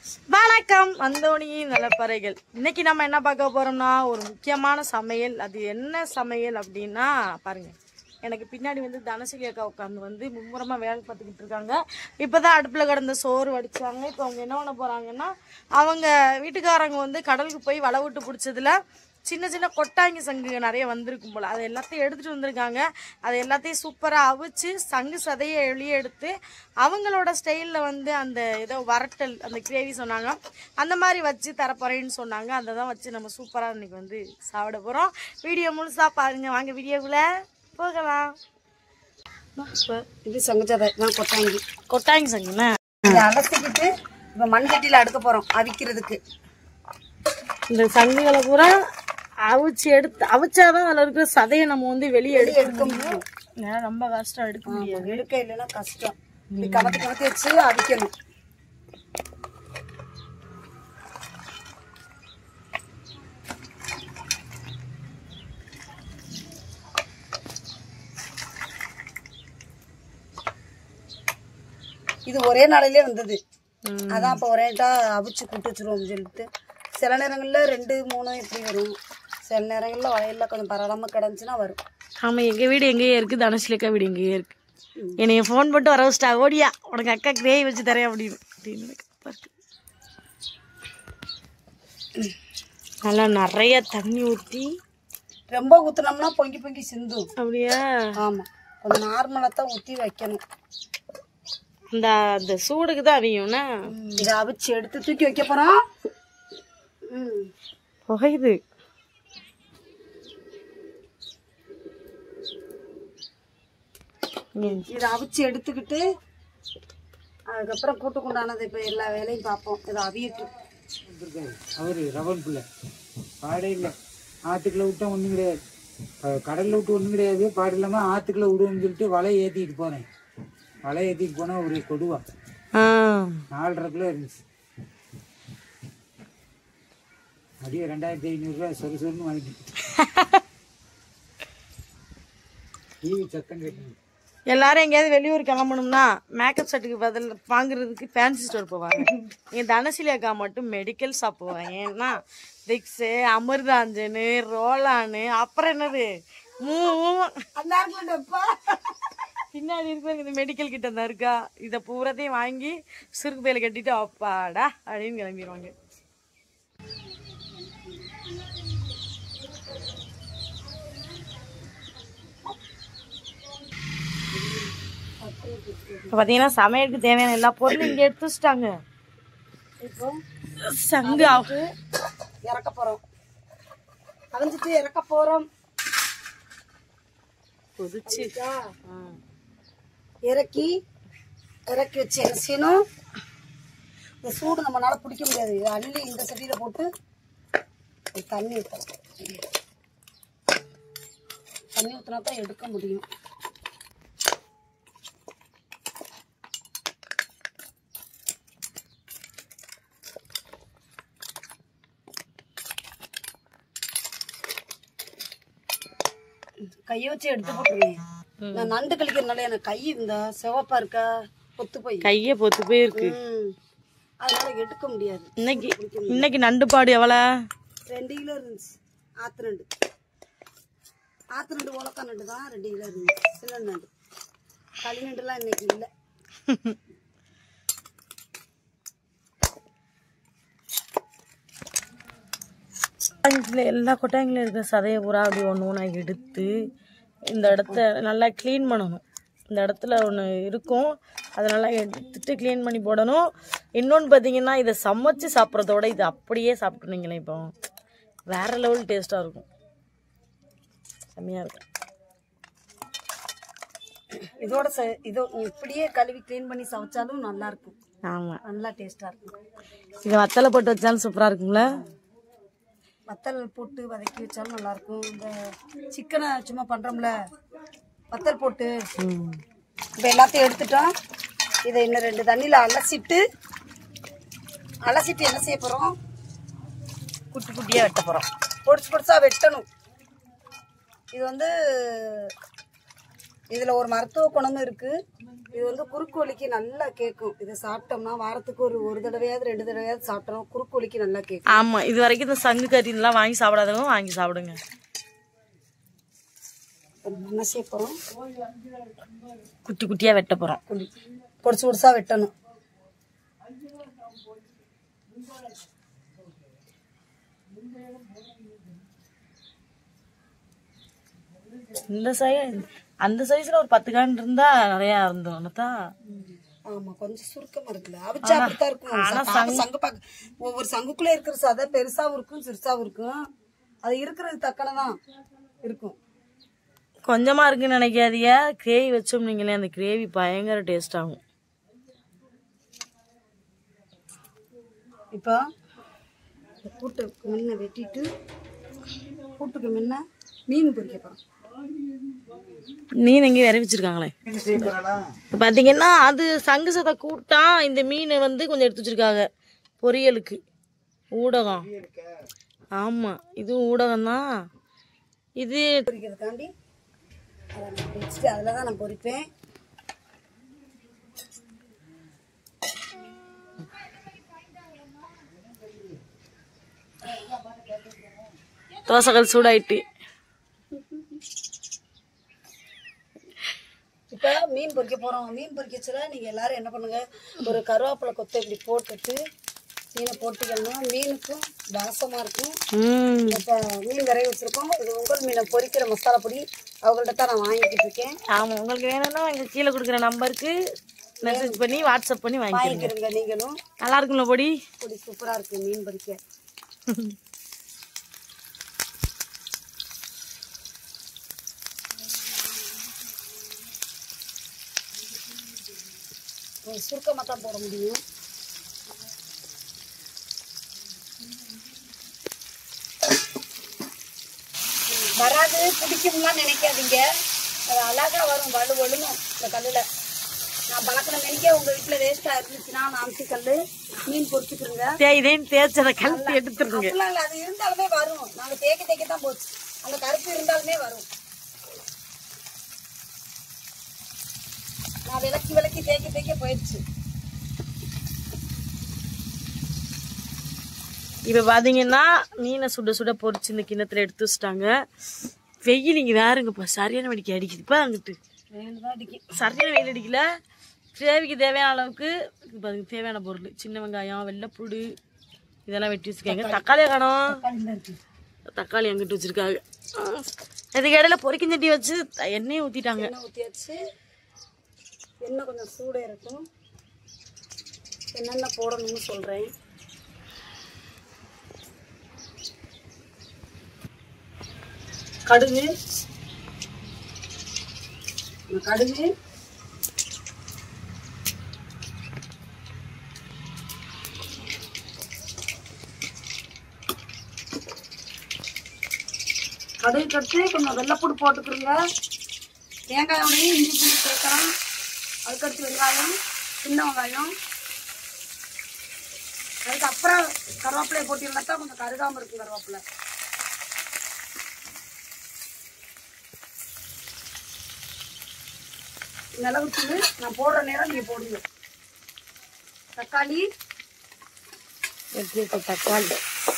வணக்கம் அந்தோணியின் நலப்பறைகள் இன்னைக்கு நம்ம என்ன பார்க்க போறோம்னா ஒரு முக்கியமான சமையல் அது என்ன சமையல் அப்படின்னா பாருங்க எனக்கு பின்னாடி வந்து தனசலி அக்கா உட்காந்து வந்து மும்முரமா வேலை பார்த்துக்கிட்டு இருக்காங்க இப்பதான் அடுப்புல கிடந்த சோறு வடிச்சாங்க இப்போ அவங்க என்ன பண்ண போறாங்கன்னா அவங்க வீட்டுக்காரங்க வந்து கடலுக்கு போய் வலை விட்டு பிடிச்சதுல சின்ன சின்ன கொட்டாங்கி சங்குங்க நிறைய வந்திருக்கும் போல அது எல்லாத்தையும் எடுத்துட்டு வந்திருக்காங்க அது எல்லாத்தையும் சூப்பராக அவிச்சு சங்கு சதையை வெளியே எடுத்து அவங்களோட ஸ்டைலில் வந்து அந்த ஏதோ வரட்டல் அந்த கிரேவி சொன்னாங்க அந்த மாதிரி வச்சு தரப்போறேன்னு சொன்னாங்க அதை தான் வச்சு நம்ம சூப்பராக இன்னைக்கு வந்து சாப்பிட போகிறோம் வீடியோ முழுசாக பாருங்க வாங்க வீடியோக்குள்ள போகலாம் இது சங்கஜாதை நான் கொட்டாங்கி கொட்டாங்கி சங்குண்ணா இதை அலசிக்கிட்டு இப்போ மண் சட்டியில் அடுக்க போகிறோம் அவிக்கிறதுக்கு இந்த சங்குகளை பூரா அவிச்சு எடுத்து அவிச்சாதான் அதில் இருக்கிற சதையை நம்ம வந்து வெளியே எடுக்க எடுக்க முடியும் ஏன்னா ரொம்ப கஷ்டம் எடுக்க முடியாது எடுக்க இல்லைன்னா கஷ்டம் இப்படி கமத்தி கமத்தி வச்சு அவிக்கணும் இது ஒரே நாளையிலே வந்தது அதான் இப்போ ஒரேட்டா அவிச்சு கூட்டு வச்சிருவோம்னு சொல்லிட்டு சில நேரங்களில் ரெண்டு மூணு இப்படி வரும் சில நேரங்களில் வயலில் கொஞ்சம் பரவாயில்லாமல் கிடந்துச்சுன்னா வரும் ஆமா எங்க வீடு எங்கேயே இருக்கு தனுஷ்லேக்கா வீடு எங்கேயே இருக்கு என்னைய ஃபோன் பண்ணிட்டு வர வச்சிட்டா ஓடியா உனக்கு அக்கா கிரேவி வச்சு தரேன் அப்படின்னு அப்படின்னு எனக்கு அப்பா இருக்கு. நல்லா நிறைய தண்ணி ஊற்றி ரொம்ப ஊற்றுனோம்னா பொங்கி பொங்கி சிந்தும் அப்படியா ஆமாம் கொஞ்சம் நார்மலாக தான் ஊற்றி வைக்கணும் அந்த அந்த சூடுக்கு தான் அவியும்னா இதை அவிச்சு எடுத்து தூக்கி வைக்க போகிறோம் ம் புகையுது ம். இதை அவிச்சு எடுத்துக்கிட்டு அதுக்கப்புறம் கூட்டு கொண்டானது இப்போ எல்லா வேலையும் பார்ப்போம் இதை அவியட்டும் அவரு ரவன் பிள்ளை பாடே இல்லை ஆத்துக்குள்ள விட்டா ஒன்றும் கிடையாது அஹ் கடல்ல விட்டு ஒன்றும் கிடையாது பாடு இல்லாமல் ஆத்துக்குள்ள விடுவோம்னு சொல்லிட்டு வலையை ஏற்றிட்டு போனேன் வலை ஏற்றிட்டு போனால் ஒரு கொடுவா ஆ நாலரை கிலோ இருந்துச்சு அப்படியே ரெண்டாயிரத்தி ஐநூறுரூவா சொரு சொருன்னு வாங்கிட்டு டிவி சத்தம் கேட்டு எல்லாரும் எங்கேயாவது வெளியூர் கிளம்பணும்னா மேக்கப் செட்டுக்கு பதில் வாங்குறதுக்கு ஃபேன்சி ஸ்டோர் போவாங்க என் தனசிலி அக்கா மட்டும் மெடிக்கல் ஷாப் போவாங்க ஏன்னா விக்ஸு அமிர்தாஞ்சனு ரோலானு அப்புறம் என்னது மூ பின்னாடி இருக்கிற இந்த மெடிக்கல் கிட்ட தான் இருக்கா இதை பூரத்தையும் வாங்கி சுருக்கு பையில கட்டிட்டு அப்பாடா அப்படின்னு கிளம்பிடுவாங்க இப்போ பார்த்தீங்கன்னா சமையலுக்கு தேவையான எல்லா பொருளும் இங்கே எடுத்து வச்சிட்டாங்க இப்போ சங்கு ஆ- இறக்க போகிறோம் அவிஞ்சிட்டு இறக்க போகிறோம் கொதிச்சு இறக்கி இறக்கி வச்சு என்ன செய்யணும் இந்த சூடு நம்மளால பிடிக்க முடியாது இதை அள்ளி இந்த சட்டியில் போட்டு ஒரு தண்ணி ஊற்றணும் தண்ணி ஊற்றினா தான் எடுக்க முடியும் கையை வச்சு எடுத்து போட்டுருவேன் நான் நண்டு கழிக்கிறதுனால எனக்கு கை இந்த சிவப்பா இருக்கா பொத்து போய் கையே பொத்து போயிருக்கு ம். அதனால எடுக்க முடியாது இன்னைக்கு இன்னைக்கு நண்டுப்பாடு எவ்வளோ ரெண்டு கிலோ இருந்துச்சு ஆத்து நண்டு ஆத்து நண்டு உலக்கா நண்டு தான் ரெண்டு கிலோ இருந்துச்சு சில நண்டு களி நண்டுலாம் இன்னைக்கு இல்லை கொட்டாங்கில் எல்லா கொட்டாங்கிலும் இருக்கிற சதையை பூரா அப்படி ஒன்று ஒன்றா எடுத்து இந்த இடத்த நல்லா க்ளீன் பண்ணணும் இந்த இடத்துல ஒன்று இருக்கும் அதை நல்லா எடுத்துட்டு க்ளீன் பண்ணி போடணும் இன்னொன்று பார்த்தீங்கன்னா இதை சமைச்சு சாப்பிட்றதோட இது அப்படியே சாப்பிட்டுனீங்களே இப்போ வேற லெவல் டேஸ்ட்டாக இருக்கும் செம்மையாக இருக்கும் இதோட ச- இதோ இப்படியே கழுவி க்ளீன் பண்ணி சமைச்சாலும் நல்லா இருக்கும் ஆமாம் நல்லா டேஸ்டா இருக்கும் இது வத்தலை போட்டு வச்சாலும் சூப்பராக இருக்குங்களா வத்தல் போட்டு வதக்கி வச்சாலும் நல்லா இருக்கும் இந்த சிக்கனை சும்மா பண்றோம்ல வத்தல் போட்டு ம் இப்போ எல்லாத்தையும் எடுத்துட்டோம் இதை இன்னும் ரெண்டு தண்ணியில் அலசிட்டு அலசிட்டு என்ன செய்ய போகிறோம் குட்டி குட்டியாக வெட்ட போகிறோம் பொடிச்சு பொடிச்சா வெட்டணும் இது வந்து இதுல ஒரு மருத்துவ குணமும் இருக்கு இது வந்து குறுக்கு வலிக்கு நல்லா கேட்கும் இதை சாப்பிட்டோம்னா வாரத்துக்கு ஒரு ஒரு தடவையாவது ரெண்டு தடவையாவது சாப்பிட்டோம் குறுக்கு வலிக்கு நல்லா கேட்கும் ஆமா இது வரைக்கும் இந்த சங்கு கறிலாம் வாங்கி சாப்பிடாதவங்க வாங்கி சாப்பிடுங்க என்ன செய்ய போறோம் குட்டி குட்டியா வெட்ட போறோம் பொடிச்சு பொடிசா வெட்டணும் இந்த சைஸ் அந்த சைஸ்ல ஒரு பத்து கான் இருந்தா நிறைய இருந்தோம் தான் ஆமா கொஞ்சம் சுருக்கமா இருக்குல்ல அவிச்சா அப்படித்தான் இருக்கும் ச- சங்கு பாக்க ஒவ்வொரு சங்குக்குள்ள இருக்கிற சதை பெருசாவும் இருக்கும் சிறுசாவும் இருக்கும் அது இருக்கிறது தக்கனதான் இருக்கும் கொஞ்சமா இருக்குன்னு நினைக்காதீங்க கிரேவி வச்சோம் நீங்களே அந்த கிரேவி பயங்கர டேஸ்ட் ஆகும் இப்போ இந்த கூட்டு முன்ன வெட்டிட்டு கூட்டுக்கு முன்ன மீன் பொரிக்க போறோம் மீன் எங்கேயும் விரை வச்சிருக்காங்களே என்ன செய்ய போறாளா இப்ப பாத்தீங்கன்னா அது சங்கு சதை கூட்டா இந்த மீனை வந்து கொஞ்சம் எடுத்து வச்சிருக்காங்க பொரியலுக்கு ஊடகம் ஆமா இதுவும் ஊடகம் தான் இது பொரிக்கிறதுக்காண்டி அதை நான் வச்சுட்டு அதில் தான் நான் பொரிப்பேன் தோசைகள் சூடாயிட்டு இப்போ மீன் பொரிக்க போகிறோம் மீன் பொரிக்கச்சுல நீங்கள் எல்லாரும் என்ன பண்ணுங்க ஒரு கருவேப்பிலை கொத்தை இப்படி போட்டுட்டு மீனை போட்டுக்கணும் மீனுக்கும் வாசமாக இருக்கும் ம் இப்போ மீன் விரைய வச்சுருக்கோம் இது உங்கள் மீனை பொரிக்கிற மசாலா பொடி அவங்கள்ட்ட தான் நான் வாங்கிக்கிட்டு இருக்கேன் ஆமா உங்களுக்கு வேணும்னா எங்க கீழே கொடுக்குற நம்பருக்கு மெசேஜ் பண்ணி வாட்ஸ்அப் பண்ணி வாங்கிக்கிறீங்க வாங்கிக்கிறங்க நீங்களும் நல்லா இருக்கும்ல பொடி பொடி சூப்பராக இருக்குது மீன் பொரிக்க சுருக்கமாக தான் போட முடியும் வராது பிடிக்கும்லாம் நினைக்காதீங்க அது அழகா வரும் வலு வலுணும் இந்த கல்லில் நான் பழக்கின மெனிக்கே உங்கள் வீட்டில் வேஸ்ட்டாக இருந்துச்சுன்னா நான் அம்சி கல் மீன் பொரிச்சுக்கிறோங்க தேய்தேன்னு தேய்ச்சதை கழுத்து எடுத்துருங்க அப்படிலாம் இல்லை அது இருந்தாலுமே வரும் நாங்க தேக்க தேக்க தான் போச்சு அந்த கருப்பு இருந்தாலுமே வரும் நான் விளக்கி விளக்கி தேக்க தேக்க போயிடுச்சு இப்போ பார்த்தீங்கன்னா மீனை சுட சுட பொரிச்சு இந்த கிண்ணத்துல எடுத்து வச்சிட்டாங்க வெயில் இங்கே வேறுங்கப்பா சரியான வெடிக்க அடிக்குது இப்போ அங்கிட்டு வெயில் தான் அடிக்கும் சரியான வெயில் அடிக்கல கிரேவிக்கு தேவையான அளவுக்கு இப்ப அதுக்கு தேவையான பொருள் சின்ன வெங்காயம் வெள்ளைப்பூடு இதெல்லாம் வெட்டி வச்சிருக்காங்க தக்காளியை காணோம் கல்லில் இருக்கு தக்காளி அங்கிட்டு வச்சிருக்காங்க இதுக்கு இடையில பொரிக்கும் சட்டி வச்சு த- எண்ணெயை ஊற்றிட்டாங்க எண்ணெய் ஊற்றியாச்சு எண்ணெய் கொஞ்சம் சூடாக இருக்கும் என்னென்ன போடணும்னு சொல்கிறேன் கடுகு இந்த கடுகு கடுகு கட்டு கொஞ்சம் வெள்ளைப்பூடு போட்டுக்கிறோங்க தேங்காயோடையும் இஞ்சி பூண்டு சேர்க்கலாம் அதுக்கடுத்து வெங்காயம் சின்ன வெங்காயம் அதுக்கப்புறம் கருவேப்பிலையை போட்டிருந்தா தான் கொஞ்சம் கருகாமல் இருக்கும் கருவேப்பிலை மிளகுத்தூள் நான் போடுற நேரம் நீங்கள் போடுங்க தக்காளி வெட்டி வச்ச தக்காளி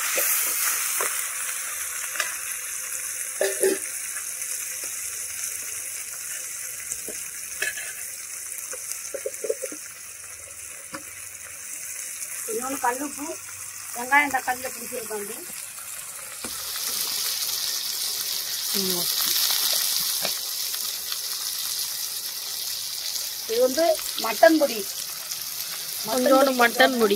இன்னொன்று கல்லுப்பு வெங்காயம் தக்காளியில் பிடிச்சிருக்காங்க ம். இது வந்து மட்டன் பொடி கொஞ்சோண்டு மட்டன் பொடி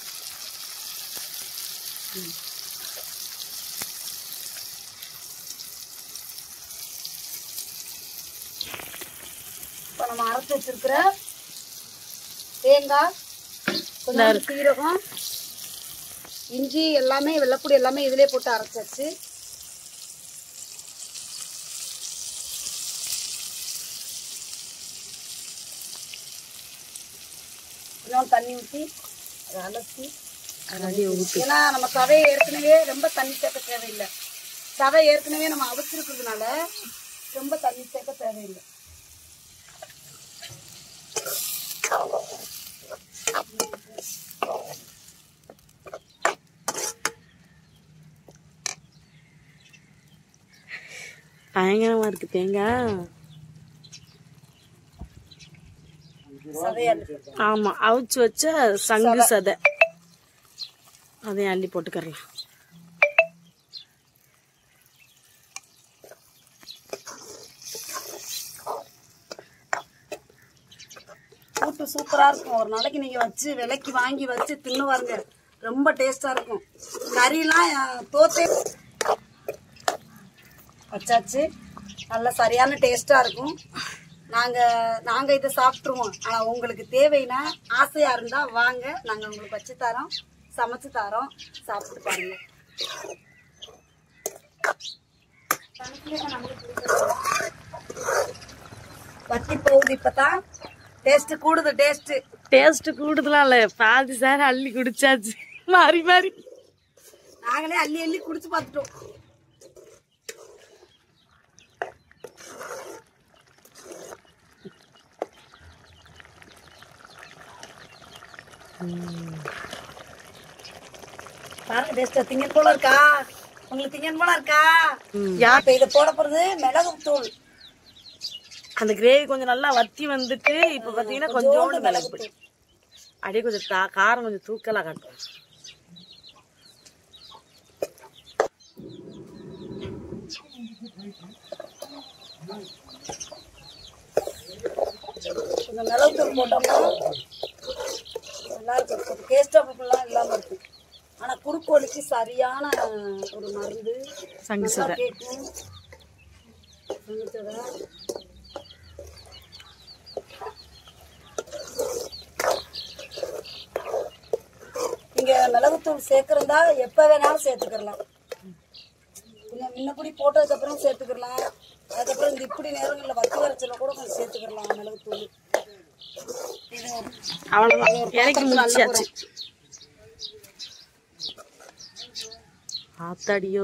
இப்போ நம்ம அரைச்சி வச்சிருக்கிற தேங்காய் கொஞ்சம் சீரகம் இஞ்சி எல்லாமே வெள்ளைப்பூடி எல்லாமே இதிலே போட்டு அரைச்சாச்சு கொஞ்சம் தண்ணி ஊற்றி அதை அலசி அடி ஊத்து ஏன்னா நம்ம சதையை ஏற்கனவே ரொம்ப தண்ணி சேர்க்க தேவையில்லை சதை ஏற்கனவே நம்ம அவிச்சிருக்கிறதுனால ரொம்ப தண்ணி சேர்க்க தேவையில்லை பயங்கரமா இருக்கு தேங்காய் சதையல் ஆமா அவிச்சு வச்ச சங்கு சதை அதையும் அள்ளி போட்டுக்கறலாம் கூட்டு சூப்பரா இருக்கும் ஒரு நாளைக்கு நீங்க வச்சு விலைக்கு வாங்கி வச்சு தின்னு பாருங்க ரொம்ப டேஸ்டா இருக்கும் கறிலாம் அஹ், தோத்தே வச்சாச்சு நல்ல சரியான டேஸ்டா இருக்கும் நாங்க நாங்க இதை சாப்பிட்டுருவோம் ஆனா உங்களுக்கு தேவைன்னா ஆசையா இருந்தா வாங்க நாங்க உங்களுக்கு வச்சு தரோம் சமைச்சு தரோம் சாப்பிட்டு பாருங்க வத்தி போகுது இப்பதான் டேஸ்ட் கூடுது டேஸ்ட் டேஸ்ட் கூடுதலாம் இல்ல பாதி சார் அள்ளி குடிச்சாச்சு மாறி மாறி நாங்களே அள்ளி அள்ளி குடிச்சு பார்த்துட்டோம் பாருங்க டேஸ்ட் திங்கன் போல இருக்கா உங்களுக்கு திங்கன் போல இருக்கா யா இப்ப இதை போட போறது மிளகு தூள் அந்த கிரேவி கொஞ்சம் நல்லா வத்தி வந்துட்டு இப்ப பாத்தீங்கன்னா கொஞ்சோண்டு மிளகு பொடி அப்படியே கொஞ்சம் கா- காரம் கொஞ்சம் தூக்கலா காட்டும் கொஞ்சம் மிளகு தூள் போட்டோம்னா நல்லா இருக்கும் கொஞ்சம் டேஸ்டாக இல்லாம இருக்கும் ஆனா குறுக்கோழிக்கு சரியான ஒரு மருந்து சங்கு நல்லா சதை கேக்கும் சங்கு சதை. நீங்க மிளகுத்தூள் சேர்க்கறதா எப்ப வேணாலும் சேர்த்துக்கலாம் கொஞ்சம் முன்னப்படி போட்டதுக்கு அப்புறம் சேர்த்துக்கலாம் அதுக்கப்புறம் இந்த இப்படி நேரங்களில் வத்தி வரைச்சல கூட கொஞ்சம் சேர்த்துக்கலாம் மிளகுத்தூள் இது அவ்வளவுதான் இறக்கி முடிச்சாச்சு ஆத்தாடியோ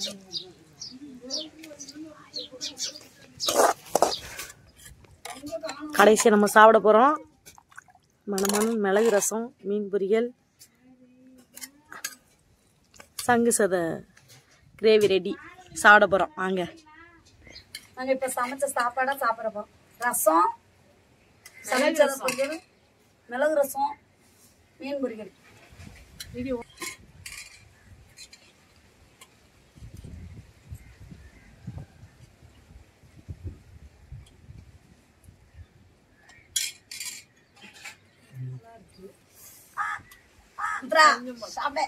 கடைசி நம்ம சாப்பிட போறோம் மணமண மிளகு ரசம் மீன் பொரியல் சங்கு சதை கிரேவி ரெடி சாப்பிட போறோம் வாங்க நாங்க இப்ப சமைச்ச சாப்பாடா சாப்பிட போறோம் ரசம் சமைச்சத பொரியல் மிளகு ரசம் மீன் பொரியல் இந்திரா, சாப்பிடு.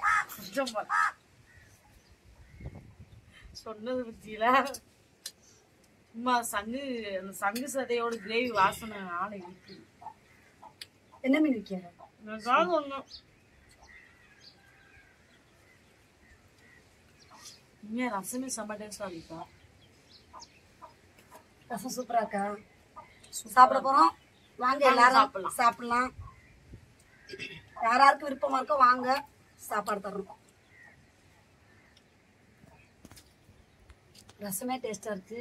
சொன்னது பத்தியில சும்மா சங்கு அந்த சங்கு சதையோட கிரேவி வாசனை ஆளை இருக்கு என்ன மீன் விற்கிற எனக்காக ஒண்ணும் இனிமே ரசமே செம்ம டேஸ்டா இருக்கா ரசம் சூப்பரா இருக்கா சாப்பிட போறோம் வாங்க எல்லாரும் சாப்பிடலாம். சாப்பிடலாம் யாராருக்கு விருப்பமா இருக்கோ வாங்க சாப்பாடு தர்றோம் ரசமே டேஸ்டா இருக்கு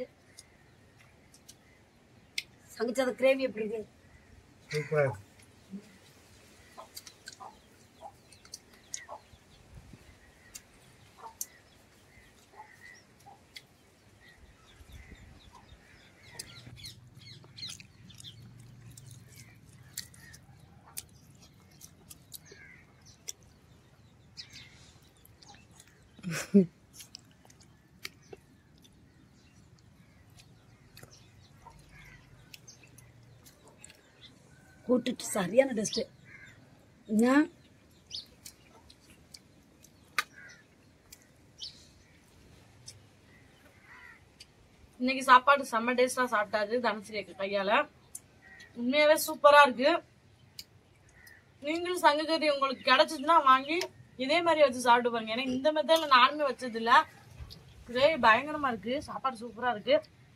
சமைச்சது கிரேவி எப்படி இருக்கு சூப்பர் கூட்டுட்டு சரியான டேஸ்ட் என்ன இன்னைக்கு சாப்பாடு செம்ம டேஸ்டா சாப்பிட்டாரு தனஸ்ரீ அக்கா கையால உண்மையாவே சூப்பரா இருக்கு நீங்களும் சங்ககரி உங்களுக்கு கிடைச்சதுன்னா வாங்கி இதே மாதிரி வச்சு சாப்பிட்டு பாருங்க ஏன்னா இந்த மெத்தட்ல நானுமே வச்சது இல்ல கிரேவி பயங்கரமா இருக்கு சாப்பாடு சூப்பரா இருக்கு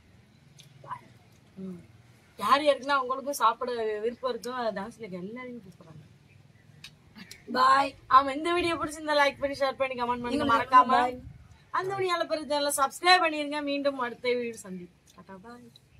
ம். யார் யாருக்குன்னா உங்களுக்கும் சாப்பிட விருப்பம் இருக்கோ தனஸ்ரீ அக்கா எல்லாரையும் கூப்பிடுறாங்க பாய் ஆமா இந்த வீடியோ பிடிச்சிருந்தா லைக் பண்ணி ஷேர் பண்ணி கமெண்ட் பண்ணுங்க மறக்காம அந்த வீடியோல பிறகு சப்ஸ்கிரைப் பண்ணிருங்க மீண்டும் அடுத்த வீடியோ சந்தி டாடா பாய்